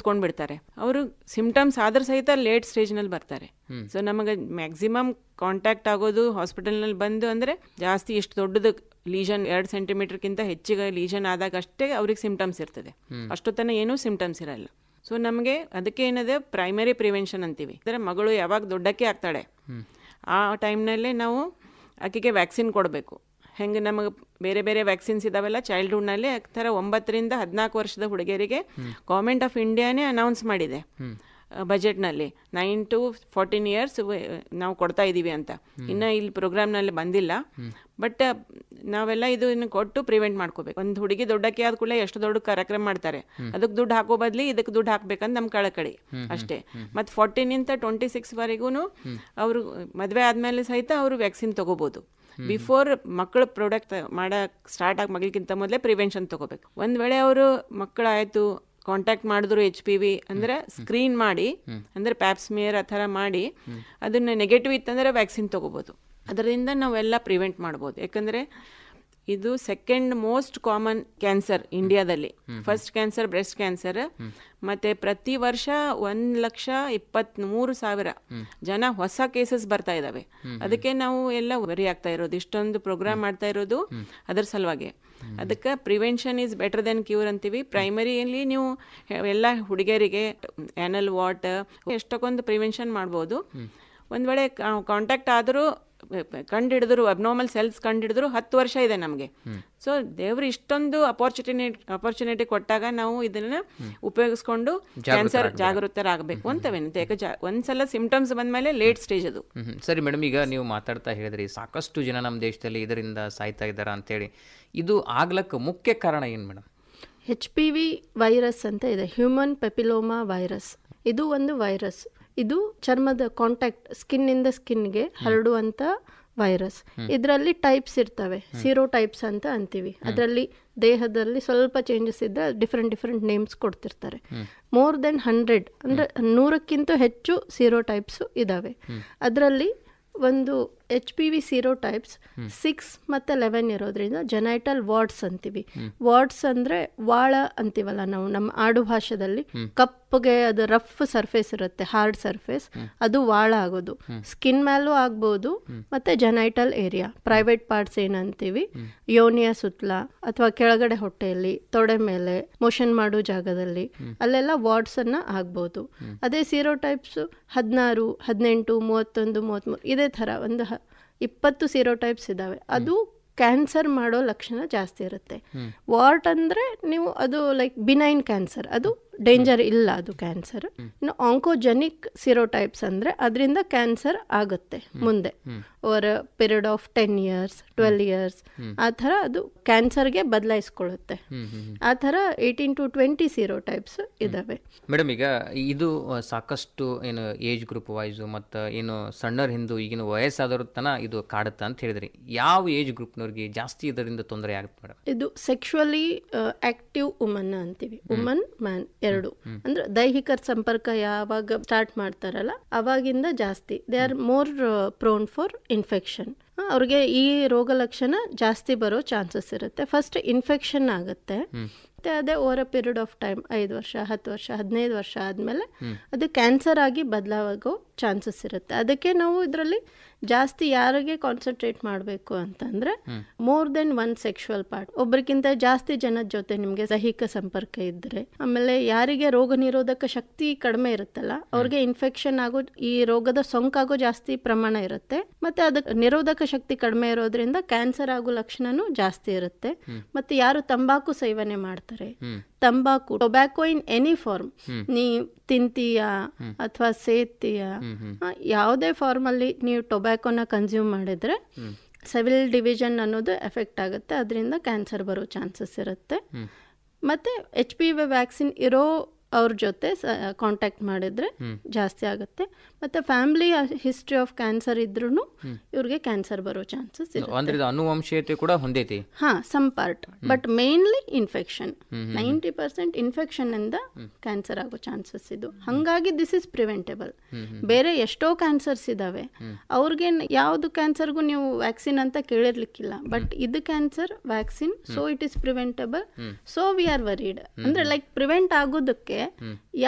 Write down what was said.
ಕೂತ್ಕೊಂಡು ಬಿಡ್ತಾರೆ ಅವರು ಸಿಂಪ್ಟಮ್ಸ್ ಆದ್ರ ಸಹಿತ ಲೇಟ್ ಸ್ಟೇಜ್ನಲ್ಲಿ ಬರ್ತಾರೆ ಸೊ ನಮಗೆ ಮ್ಯಾಕ್ಸಿಮಮ್ ಕಾಂಟ್ಯಾಕ್ಟ್ ಆಗೋದು ಹಾಸ್ಪಿಟಲ್ನಲ್ಲಿ ಬಂದು ಅಂದರೆ ಜಾಸ್ತಿ ಇಷ್ಟು ದೊಡ್ಡದು ಲೀಜನ್ ಎರಡು ಸೆಂಟಿಮೀಟರ್ಗಿಂತ ಹೆಚ್ಚಿಗೆ ಲೀಜನ್ ಆದಾಗ ಅಷ್ಟೇ ಅವ್ರಿಗೆ ಸಿಂಪ್ಟಮ್ಸ್ ಇರ್ತದೆ ಅಷ್ಟೊತ್ತನ ಏನೂ ಸಿಂಪ್ಟಮ್ಸ್ ಇರಲ್ಲ ಸೊ ನಮಗೆ ಅದಕ್ಕೆ ಏನದೆ ಪ್ರೈಮರಿ ಪ್ರಿವೆನ್ಷನ್ ಅಂತೀವಿ ಅಂದರೆ ಮಗಳು ಯಾವಾಗ ದೊಡ್ಡಕ್ಕೆ ಆಗ್ತಾಳೆ ಆ ಟೈಮ್ನಲ್ಲೇ ನಾವು ಆಕೆಗೆ ವ್ಯಾಕ್ಸಿನ್ ಕೊಡಬೇಕು ಹೆಂಗೆ ನಮಗೆ ಬೇರೆ ಬೇರೆ ವ್ಯಾಕ್ಸಿನ್ಸ್ ಇದಾವೆಲ್ಲ ಚೈಲ್ಡ್ಹುಡ್ನಲ್ಲಿ ಆ ಥರ ಒಂಬತ್ತರಿಂದ ಹದಿನಾಲ್ಕು ವರ್ಷದ ಹುಡುಗಿಯರಿಗೆ ಗೌರ್ಮೆಂಟ್ ಆಫ್ ಇಂಡಿಯಾನೇ ಅನೌನ್ಸ್ ಮಾಡಿದೆ ಬಜೆಟ್ನಲ್ಲಿ ನೈನ್ ಟು ಫೋರ್ಟೀನ್ ಇಯರ್ಸ್ ನಾವು ಕೊಡ್ತಾ ಇದ್ದೀವಿ ಅಂತ ಇನ್ನು ಇಲ್ಲಿ ಪ್ರೋಗ್ರಾಮ್ನಲ್ಲಿ ಬಂದಿಲ್ಲ ಬಟ್ ನಾವೆಲ್ಲ ಇದು ಇನ್ನು ಕೊಟ್ಟು ಪ್ರಿವೆಂಟ್ ಮಾಡ್ಕೋಬೇಕು ಒಂದು ಹುಡುಗಿ ದೊಡ್ಡಕ್ಕೆ ಆದ ಕೂಡಲೇ ಎಷ್ಟು ದೊಡ್ಡ ಕಾರ್ಯಕ್ರಮ ಮಾಡ್ತಾರೆ ಅದಕ್ಕೆ ದುಡ್ಡು ಹಾಕೋ ಬದ್ಲಿ ಇದಕ್ಕೆ ದುಡ್ಡು ಹಾಕ್ಬೇಕಂತ ನಮ್ಮ ಕಳಕಳಿ ಅಷ್ಟೇ ಮತ್ತು ಫೋರ್ಟೀನಿಂದ ಟ್ವೆಂಟಿ ಸಿಕ್ಸ್ವರೆಗೂ ಅವರು ಮದುವೆ ಆದಮೇಲೆ ಸಹಿತ ಅವರು ವ್ಯಾಕ್ಸಿನ್ ತಗೋಬೋದು ಬಿಫೋರ್ ಮಕ್ಕಳು ಪ್ರಾಡಕ್ಟ್ ಮಾಡಕ್ ಸ್ಟಾರ್ಟ್ ಆಗಿ ಮಗಳಿಗಿಂತ ಮೊದಲೇ ಪ್ರಿವೆನ್ಷನ್ ತಗೋಬೇಕು ಒಂದ್ ವೇಳೆ ಅವರು ಮಕ್ಕಳಾಯ್ತು ಕಾಂಟ್ಯಾಕ್ಟ್ ಮಾಡಿದ್ರು ಎಚ್ ಪಿ ವಿ ಅಂದ್ರೆ ಸ್ಕ್ರೀನ್ ಮಾಡಿ ಅಂದ್ರೆ ಪ್ಯಾಪ್ಸ್ಮಿಯರ್ ಆ ಥರ ಮಾಡಿ ಅದನ್ನ ನೆಗೆಟಿವ್ ಇತ್ತಂದ್ರೆ ವ್ಯಾಕ್ಸಿನ್ ತಗೋಬೋದು ಅದರಿಂದ ನಾವೆಲ್ಲ ಪ್ರಿವೆಂಟ್ ಮಾಡ್ಬೋದು ಯಾಕಂದ್ರೆ ಇದು ಸೆಕೆಂಡ್ ಮೋಸ್ಟ್ ಕಾಮನ್ ಕ್ಯಾನ್ಸರ್ ಇಂಡಿಯಾದಲ್ಲಿ ಫಸ್ಟ್ ಕ್ಯಾನ್ಸರ್ ಬ್ರೆಸ್ಟ್ ಕ್ಯಾನ್ಸರ್ ಮತ್ತೆ ಪ್ರತಿ ವರ್ಷ ಒಂದ್ ಲಕ್ಷ ಇಪ್ಪತ್ತ್ಮೂರು ಸಾವಿರ ಜನ ಹೊಸ ಕೇಸಸ್ ಬರ್ತಾ ಇದಾವೆ ಅದಕ್ಕೆ ನಾವು ಎಲ್ಲ ವರಿ ಆಗ್ತಾ ಇರೋದು ಇಷ್ಟೊಂದು ಪ್ರೋಗ್ರಾಮ್ ಮಾಡ್ತಾ ಇರೋದು ಅದರ ಸಲುವಾಗಿ ಅದಕ್ಕೆ prevention is better than cure ಅಂತೀವಿ ಪ್ರೈಮರಿಯಲ್ಲಿ ನೀವು ಎಲ್ಲ ಹುಡುಗಿಯರಿಗೆ ಆ್ಯನಲ್ ವಾಟ್ ಎಷ್ಟಕ್ಕೊಂದು ಪ್ರಿವೆನ್ಷನ್ ಮಾಡ್ಬೋದು ಒಂದು ವೇಳೆ ಕಾಂಟ್ಯಾಕ್ಟ್ ಆದರೂ ಕಂಡು ಹಿಡಿದ್ರು ಅಬ್ನಾರ್ಮಲ್ ಸೆಲ್ಸ್ ಕಂಡು ಹಿಡಿದ್ರು ಹತ್ತು ವರ್ಷ ಇದೆ ನಮಗೆ ಸೊ ದೇವ್ರು ಇಷ್ಟೊಂದು ಅಪರ್ಚುನಿಟಿ ಅಪರ್ಚುನಿಟಿ ಕೊಟ್ಟಾಗ ನಾವು ಇದನ್ನ ಉಪಯೋಗಿಸ್ಕೊಂಡು ಕ್ಯಾನ್ಸರ್ ಜಾಗೃತರಾಗಬೇಕು ಅಂತ ವಿನಂತಿ ಯಾಕೆ ಜಾ ಒಂದ್ಸಲ ಸಿಂಪ್ಟಮ್ಸ್ ಬಂದ್ಮೇಲೆ ಲೇಟ್ ಸ್ಟೇಜ್ ಅದು ಹ್ಮ್. ಸರಿ ಮೇಡಮ್ ಈಗ ನೀವು ಮಾತಾಡ್ತಾ ಹೇಳಿದ್ರಿ ಸಾಕಷ್ಟು ಜನ ನಮ್ಮ ದೇಶದಲ್ಲಿ ಇದರಿಂದ ಸಾಯ್ತಾ ಇದ್ದಾರ ಅಂತೇಳಿ ಇದು ಆಗ್ಲಕ್ಕೆ ಮುಖ್ಯ ಕಾರಣ ಏನು madam H P V virus ಅಂತ ಇದೆ ಹ್ಯೂಮನ್ ಪೆಪಿಲೋಮಾ ವೈರಸ್ ಇದು ಒಂದು ವೈರಸ್ ಇದು ಚರ್ಮದ ಕಾಂಟ್ಯಾಕ್ಟ್ ಸ್ಕಿನ್ನಿಂದ ಸ್ಕಿನ್ಗೆ ಹರಡುವಂತ ವೈರಸ್ ಇದರಲ್ಲಿ ಟೈಪ್ಸ್ ಇರ್ತವೆ ಸೀರೋ ಟೈಪ್ಸ್ ಅಂತ ಅಂತೀವಿ ಅದರಲ್ಲಿ ದೇಹದಲ್ಲಿ ಸ್ವಲ್ಪ ಚೇಂಜಸ್ ಇದ್ದರೆ ಡಿಫ್ರೆಂಟ್ ಡಿಫ್ರೆಂಟ್ ನೇಮ್ಸ್ ಕೊಡ್ತಿರ್ತಾರೆ ಮೋರ್ ದೆನ್ ಹಂಡ್ರೆಡ್ ಅಂದರೆ ನೂರಕ್ಕಿಂತ ಹೆಚ್ಚು ಸೀರೋ ಟೈಪ್ಸು ಇದ್ದಾವೆ ಅದರಲ್ಲಿ ಒಂದು H P V serotypes six ಮತ್ತು ಲೆವೆನ್ ಇರೋದ್ರಿಂದ ಜೆನೈಟಲ್ ವಾರ್ಡ್ಸ್ ಅಂತೀವಿ ವಾರ್ಡ್ಸ್ ಅಂದರೆ ವಾಳ ಅಂತೀವಲ್ಲ ನಾವು ನಮ್ಮ ಆಡು ಭಾಷೆದಲ್ಲಿ ಕಪ್ಪಗೆ ಅದು ರಫ್ ಸರ್ಫೇಸ್ ಇರುತ್ತೆ ಹಾರ್ಡ್ ಸರ್ಫೇಸ್ ಅದು ವಾಳ ಆಗೋದು ಸ್ಕಿನ್ ಮೇಲೂ ಆಗ್ಬೋದು ಮತ್ತೆ ಜೆನೈಟಲ್ ಏರಿಯಾ ಪ್ರೈವೇಟ್ ಪಾರ್ಟ್ಸ್ ಏನಂತೀವಿ ಯೋನಿಯ ಸುತ್ತಲ ಅಥವಾ ಕೆಳಗಡೆ ಹೊಟ್ಟೆಯಲ್ಲಿ ತೊಡೆ ಮೇಲೆ ಮೋಷನ್ ಮಾಡೋ ಜಾಗದಲ್ಲಿ ಅಲ್ಲೆಲ್ಲ ವಾರ್ಡ್ಸ್ ಅನ್ನ ಆಗ್ಬೋದು ಅದೇ ಸೀರೋ ಟೈಪ್ಸ್ ಹದಿನಾರು ಹದಿನೆಂಟು ಮೂವತ್ತೊಂದು ಮೂವತ್ತ್ಮೂರು ಇದೇ ಥರ ಒಂದು ಹ- ಇಪ್ಪತ್ತು ಸೀರೋ ಟೈಪ್ಸ್ ಇದ್ದಾವೆ ಅದು ಕ್ಯಾನ್ಸರ್ ಮಾಡೋ ಲಕ್ಷಣ ಜಾಸ್ತಿ ಇರುತ್ತೆ ವಾರ್ಟ್ ಅಂದರೆ ನೀವು ಅದು ಲೈಕ್ ಬಿನೈನ್ ಕ್ಯಾನ್ಸರ್ ಅದು ಡೇಂಜರ್ ಇಲ್ಲ ಅದು ಕ್ಯಾನ್ಸರ್ ಇನ್ನು ಆಂಕೋಜೆನಿಕ್ ಸಿರೋಟೈಪ್ಸ್ ಅಂದರೆ ಅದರಿಂದ ಕ್ಯಾನ್ಸರ್ ಆಗುತ್ತೆ ಮುಂದೆ over period of ten years twelve years ಆ ಥರ ಅದು ಕ್ಯಾನ್ಸರ್ಗೆ ಬದಲಾಯಿಸ್ಕೊಳ್ಳುತ್ತೆ ಆ ಥರ ಏಯ್ಟೀನ್ ಟು ಟ್ವೆಂಟಿ ಸಿರೋಟೈಪ್ಸ್ ಇದ್ದಾವೆ ಮೇಡಮ್ ಈಗ ಇದು ಆ, ಸಾಕಷ್ಟು ಏನು ಏಜ್ ಗ್ರೂಪ್ ವೈಸು ಮತ್ತು ಏನು ಸಣ್ಣರ ಹಿಂದೂ ಈಗಿನ ವಯಸ್ಸಾದವ್ರ ತನ ಇದು ಕಾಡುತ್ತೆ ಅಂತ ಹೇಳಿದ್ರಿ ಯಾವ ಏಜ್ ಗ್ರೂಪ್ನವ್ರಿಗೆ ಜಾಸ್ತಿ ಇದರಿಂದ ತೊಂದರೆ ಆಗುತ್ತೆ ಮೇಡಮ್ ಇದು ಸೆಕ್ಷುವಲಿ ಆಕ್ಟಿವ್ ವುಮನ್ ಅಂತೀವಿ ವುಮನ್ ಮ್ಯಾನ್ ಎರಡು ಅಂದ್ರೆ ದೈಹಿಕ ಸಂಪರ್ಕ ಯಾವಾಗ ಸ್ಟಾರ್ಟ್ ಮಾಡ್ತಾರಲ್ಲ ಅವಾಗಿಂದ ಜಾಸ್ತಿ they are more prone for infection ಅವ್ರಿಗೆ ಈ ರೋಗ ಲಕ್ಷಣ ಜಾಸ್ತಿ ಬರೋ ಚಾನ್ಸಸ್ ಇರುತ್ತೆ ಫಸ್ಟ್ ಇನ್ಫೆಕ್ಷನ್ ಆಗುತ್ತೆ ಮತ್ತೆ ಅದೇ over a period of time ಐದು ವರ್ಷ ಹತ್ತು ವರ್ಷ ಹದಿನೈದು ವರ್ಷ ಆದಮೇಲೆ ಅದು ಕ್ಯಾನ್ಸರ್ ಆಗಿ ಬದಲಾಗೋ ಚಾನ್ಸಸ್ ಇರುತ್ತೆ ಅದಕ್ಕೆ ನಾವು ಇದರಲ್ಲಿ ಜಾಸ್ತಿ ಯಾರಿಗೆ ಕಾನ್ಸಂಟ್ರೇಟ್ ಮಾಡಬೇಕು ಅಂತಂದ್ರೆ more than one sexual part ಒಬ್ರಿಗಿಂತ ಜಾಸ್ತಿ ಜನದ ಜೊತೆ ನಿಮಗೆ ದೈಹಿಕ ಸಂಪರ್ಕ ಇದ್ದರೆ ಆಮೇಲೆ ಯಾರಿಗೆ ರೋಗ ನಿರೋಧಕ ಶಕ್ತಿ ಕಡಿಮೆ ಇರುತ್ತಲ್ಲ ಅವ್ರಿಗೆ ಇನ್ಫೆಕ್ಷನ್ ಆಗೋ ಈ ರೋಗದ ಸೋಂಕಾಗೋ ಜಾಸ್ತಿ ಪ್ರಮಾಣ ಇರುತ್ತೆ ಮತ್ತೆ ಅದಕ್ಕೆ ನಿರೋಧಕ ಶಕ್ತಿ ಕಡಿಮೆ ಇರೋದ್ರಿಂದ ಕ್ಯಾನ್ಸರ್ ಆಗೋ ಲಕ್ಷಣನೂ ಜಾಸ್ತಿ ಇರುತ್ತೆ ಮತ್ತೆ ಯಾರು ತಂಬಾಕು ಸೇವನೆ ಮಾಡ್ತಾರೆ ತಂಬಾಕು ಟೊಬ್ಯಾಕೊ ಇನ್ ಎನಿ ಫಾರ್ಮ್ ನೀ ತಿಂತೀಯಾ ಅಥವಾ ಸೇತೀಯಾ ಆ, ಯಾವುದೇ ಫಾರ್ಮಲ್ಲಿ ನೀವು ಟೊಬ್ಯಾಕೊನ ಕನ್ಸ್ಯೂಮ್ ಮಾಡಿದ್ರೆ ಸಿವಿಲ್ ಡಿವಿಷನ್ ಅನ್ನೋದು ಎಫೆಕ್ಟ್ ಆಗುತ್ತೆ ಅದರಿಂದ ಕ್ಯಾನ್ಸರ್ ಬರೋ ಚಾನ್ಸಸ್ ಇರುತ್ತೆ ಮತ್ತೆ ಎಚ್ ಪಿ ವಿ ವ್ಯಾಕ್ಸಿನ್ ಇರೋ ಅವ್ರ ಜೊತೆ ಕಾಂಟ್ಯಾಕ್ಟ್ ಮಾಡಿದ್ರೆ ಜಾಸ್ತಿ ಆಗುತ್ತೆ ಮತ್ತೆ ಫ್ಯಾಮಿಲಿ ಹಿಸ್ಟ್ರಿ ಆಫ್ ಕ್ಯಾನ್ಸರ್ ಇದ್ರೂ ಇವ್ರಿಗೆ ಕ್ಯಾನ್ಸರ್ ಬರೋ ಚಾನ್ಸಸ್ ಇರುತ್ತೆ ಅಂದ್ರೆ ಇದು ಅನುವಂಶೀಯತೆ ಕೂಡ ಹೊಂದೈತಿ ಹಾ some part but mainly infection ninety percent infection ಇಂದ ಕ್ಯಾನ್ಸರ್ ಆಗೋ ಚಾನ್ಸಸ್ ಇದು ಹಂಗಾಗಿ ದಿಸ್ ಇಸ್ ಪ್ರಿವೆಂಟೇಬಲ್ ಬೇರೆ ಎಷ್ಟೋ ಕ್ಯಾನ್ಸರ್ಸ್ ಇದಾವೆ ಅವ್ರಿಗೆ ಯಾವ್ದು ಕ್ಯಾನ್ಸರ್ಗೂ ನೀವು ವ್ಯಾಕ್ಸಿನ್ ಅಂತ ಕೇಳಿರ್ಲಿಕ್ಕಿಲ್ಲ ಬಟ್ ಇದು cancer vaccine so it is preventable so we are worried ಅಂದ್ರೆ ಲೈಕ್ ಪ್ರಿವೆಂಟ್ ಆಗೋದಕ್ಕೆ